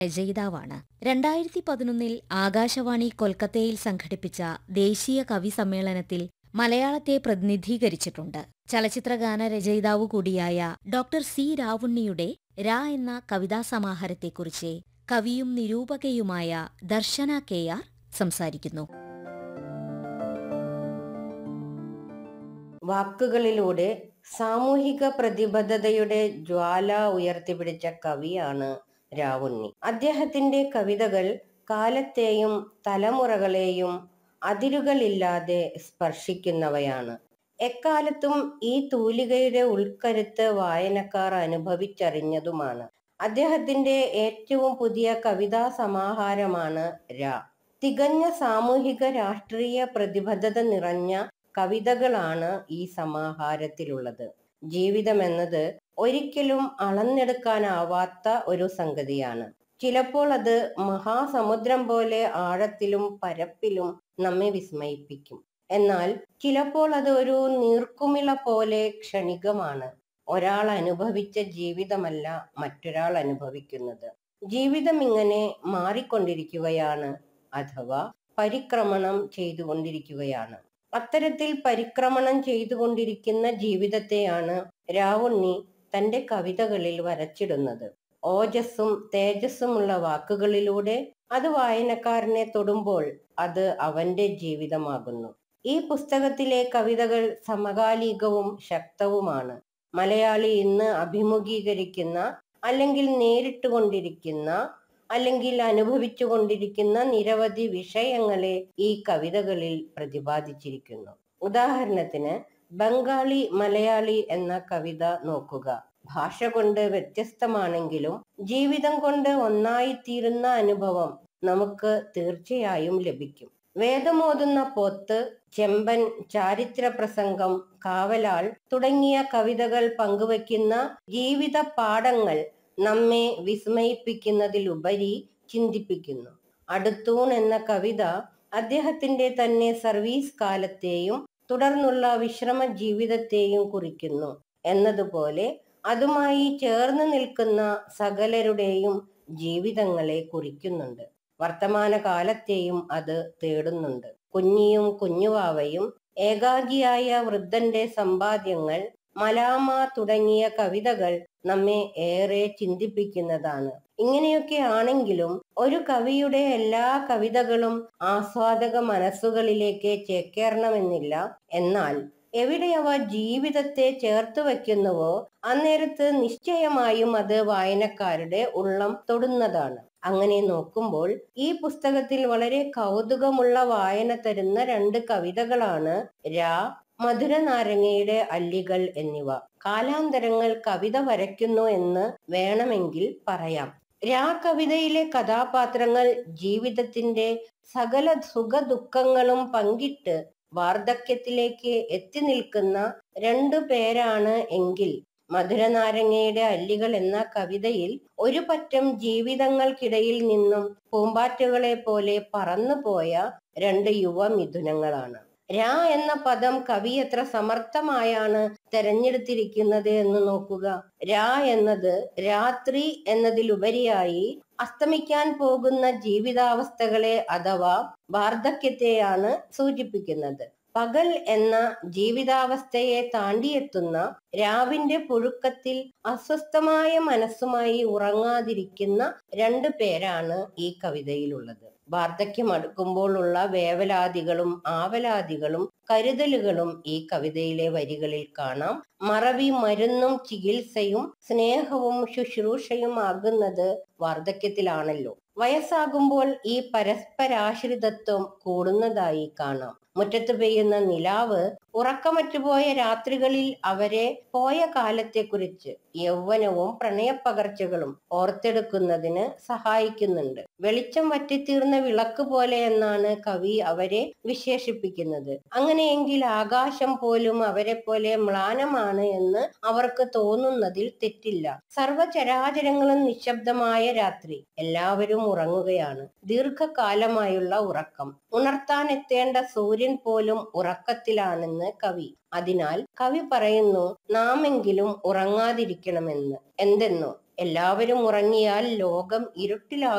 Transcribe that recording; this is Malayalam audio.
രചയിതാവാണ് രണ്ടായിരത്തി പതിനൊന്നിൽ ആകാശവാണി കൊൽക്കത്തയിൽ സംഘടിപ്പിച്ച ദേശീയ കവി സമ്മേളനത്തിൽ മലയാളത്തെ പ്രതിനിധീകരിച്ചിട്ടുണ്ട് ചലച്ചിത്രഗാന രചയിതാവു കൂടിയായ ഡോക്ടർ സി രാവുണ്ണിയുടെ രാ എന്ന കവിതാസമാഹാരത്തെക്കുറിച്ച് കവിയും നിരൂപകയുമായ ദർശന കെ ആർ സംസാരിക്കുന്നു വാക്കുകളിലൂടെ സാമൂഹിക പ്രതിബദ്ധതയുടെ ജ്വാല ഉയർത്തിപ്പിടിച്ച കവിയാണ് രാവുണ്ണി അദ്ദേഹത്തിന്റെ കവിതകൾ കാലത്തെയും തലമുറകളെയും അതിരുകളില്ലാതെ സ്പർശിക്കുന്നവയാണ് എക്കാലത്തും ഈ തൂലികയുടെ ഉൾക്കരുത്ത് വായനക്കാർ അനുഭവിച്ചറിഞ്ഞതുമാണ് അദ്ദേഹത്തിന്റെ ഏറ്റവും പുതിയ കവിതാ സമാഹാരമാണ് രാ തികഞ്ഞ സാമൂഹിക രാഷ്ട്രീയ പ്രതിബദ്ധത നിറഞ്ഞ കവിതകളാണ് ഈ സമാഹാരത്തിലുള്ളത് ജീവിതം എന്നത് ഒരിക്കലും അളന്നെടുക്കാനാവാത്ത ഒരു സംഗതിയാണ് ചിലപ്പോൾ അത് മഹാസമുദ്രം പോലെ ആഴത്തിലും പരപ്പിലും നമ്മെ വിസ്മയിപ്പിക്കും എന്നാൽ ചിലപ്പോൾ അത് ഒരു നീർക്കുമിള പോലെ ക്ഷണികമാണ് ഒരാൾ അനുഭവിച്ച ജീവിതമല്ല മറ്റൊരാൾ അനുഭവിക്കുന്നത് ജീവിതം ഇങ്ങനെ മാറിക്കൊണ്ടിരിക്കുകയാണ് അഥവാ പരിക്രമണം ചെയ്തുകൊണ്ടിരിക്കുകയാണ് അത്തരത്തിൽ പരിക്രമണം ചെയ്തുകൊണ്ടിരിക്കുന്ന ജീവിതത്തെയാണ് രാവുണ്ണി തന്റെ കവിതകളിൽ വരച്ചിടുന്നത് ഓജസ്സും തേജസ്സുമുള്ള വാക്കുകളിലൂടെ അത് വായനക്കാരനെ തൊടുമ്പോൾ അത് അവന്റെ ജീവിതമാകുന്നു ഈ പുസ്തകത്തിലെ കവിതകൾ സമകാലികവും ശക്തവുമാണ് മലയാളി ഇന്ന് അഭിമുഖീകരിക്കുന്ന അല്ലെങ്കിൽ നേരിട്ടുകൊണ്ടിരിക്കുന്ന അല്ലെങ്കിൽ അനുഭവിച്ചു കൊണ്ടിരിക്കുന്ന നിരവധി വിഷയങ്ങളെ ഈ കവിതകളിൽ പ്രതിപാദിച്ചിരിക്കുന്നു ഉദാഹരണത്തിന് ബംഗാളി മലയാളി എന്ന കവിത നോക്കുക ഭാഷ കൊണ്ട് വ്യത്യസ്തമാണെങ്കിലും ജീവിതം കൊണ്ട് ഒന്നായിത്തീരുന്ന അനുഭവം നമുക്ക് തീർച്ചയായും ലഭിക്കും വേദമോതുന്ന പോത്ത് ചെമ്പൻ ചാരിത്ര പ്രസംഗം കാവലാൾ തുടങ്ങിയ കവിതകൾ പങ്കുവയ്ക്കുന്ന ജീവിത പാഠങ്ങൾ നമ്മെ വിസ്മയിപ്പിക്കുന്നതിലുപരി ചിന്തിപ്പിക്കുന്നു അടുത്തൂൺ എന്ന കവിത അദ്ദേഹത്തിന്റെ തന്നെ സർവീസ് കാലത്തെയും തുടർന്നുള്ള വിശ്രമ ജീവിതത്തെയും കുറിക്കുന്നു എന്നതുപോലെ അതുമായി ചേർന്ന് നിൽക്കുന്ന സകലരുടെയും ജീവിതങ്ങളെ കുറിക്കുന്നുണ്ട് വർത്തമാന കാലത്തെയും അത് തേടുന്നുണ്ട് കുഞ്ഞിയും കുഞ്ഞുവാവയും ഏകാഗിയായ വൃദ്ധന്റെ സമ്പാദ്യങ്ങൾ മലാമ തുടങ്ങിയ കവിതകൾ നമ്മെ ഏറെ ചിന്തിപ്പിക്കുന്നതാണ് ഇങ്ങനെയൊക്കെ ആണെങ്കിലും ഒരു കവിയുടെ എല്ലാ കവിതകളും ആസ്വാദക മനസ്സുകളിലേക്ക് ചേക്കേറണമെന്നില്ല എന്നാൽ എവിടെ അവ ജീവിതത്തെ ചേർത്ത് വയ്ക്കുന്നുവോ അന്നേരത്ത് നിശ്ചയമായും അത് വായനക്കാരുടെ ഉള്ളം തൊടുന്നതാണ് അങ്ങനെ നോക്കുമ്പോൾ ഈ പുസ്തകത്തിൽ വളരെ കൗതുകമുള്ള വായന തരുന്ന രണ്ട് കവിതകളാണ് രാ മധുരനാരങ്ങയുടെ അല്ലികൾ എന്നിവ കാലാന്തരങ്ങൾ കവിത വരയ്ക്കുന്നു എന്ന് വേണമെങ്കിൽ പറയാം രാ കവിതയിലെ കഥാപാത്രങ്ങൾ ജീവിതത്തിന്റെ സകല സുഖ ദുഃഖങ്ങളും പങ്കിട്ട് വാർദ്ധക്യത്തിലേക്ക് എത്തി നിൽക്കുന്ന രണ്ടു പേരാണ് എങ്കിൽ മധുരനാരങ്ങയുടെ അല്ലികൾ എന്ന കവിതയിൽ ഒരു പറ്റം ജീവിതങ്ങൾക്കിടയിൽ നിന്നും പൂമ്പാറ്റകളെ പോലെ പറന്നുപോയ രണ്ട് യുവ മിഥുനങ്ങളാണ് രാ എന്ന പദം കവി എത്ര സമർത്ഥമായാണ് തെരഞ്ഞെടുത്തിരിക്കുന്നത് എന്ന് നോക്കുക രാ എന്നത് രാത്രി എന്നതിലുപരിയായി അസ്തമിക്കാൻ പോകുന്ന ജീവിതാവസ്ഥകളെ അഥവാ വാർദ്ധക്യത്തെയാണ് സൂചിപ്പിക്കുന്നത് പകൽ എന്ന ജീവിതാവസ്ഥയെ താണ്ടിയെത്തുന്ന രാവിന്റെ പുഴുക്കത്തിൽ അസ്വസ്ഥമായ മനസ്സുമായി ഉറങ്ങാതിരിക്കുന്ന രണ്ടു പേരാണ് ഈ കവിതയിലുള്ളത് വാർദ്ധക്യം അടുക്കുമ്പോഴുള്ള വേവലാതികളും ആവലാതികളും കരുതലുകളും ഈ കവിതയിലെ വരികളിൽ കാണാം മറവി മരുന്നും ചികിത്സയും സ്നേഹവും ശുശ്രൂഷയും ആകുന്നത് വാർദ്ധക്യത്തിലാണല്ലോ വയസ്സാകുമ്പോൾ ഈ പരസ്പരാശ്രിതത്വം കൂടുന്നതായി കാണാം മുറ്റത്ത് പെയ്യുന്ന നിലാവ് ഉറക്കമറ്റുപോയ രാത്രികളിൽ അവരെ പോയ കാലത്തെക്കുറിച്ച് യൗവനവും പ്രണയപ്പകർച്ചകളും ഓർത്തെടുക്കുന്നതിന് സഹായിക്കുന്നുണ്ട് വെളിച്ചം വറ്റിത്തീർന്ന വിളക്ക് പോലെ എന്നാണ് കവി അവരെ വിശേഷിപ്പിക്കുന്നത് അങ്ങനെയെങ്കിൽ ആകാശം പോലും അവരെ പോലെ മ്ലാനമാണ് എന്ന് അവർക്ക് തോന്നുന്നതിൽ തെറ്റില്ല സർവചരാചരങ്ങളും നിശബ്ദമായ രാത്രി എല്ലാവരും ഉറങ്ങുകയാണ് ദീർഘകാലമായുള്ള ഉറക്കം ഉണർത്താൻ എത്തേണ്ട സൂര്യൻ പോലും ഉറക്കത്തിലാണെന്ന് കവി അതിനാൽ കവി പറയുന്നു നാമെങ്കിലും ഉറങ്ങാതിരിക്കണമെന്ന് എന്തെന്നോ എല്ലാവരും ഉറങ്ങിയാൽ ലോകം ഇരുട്ടിലാകും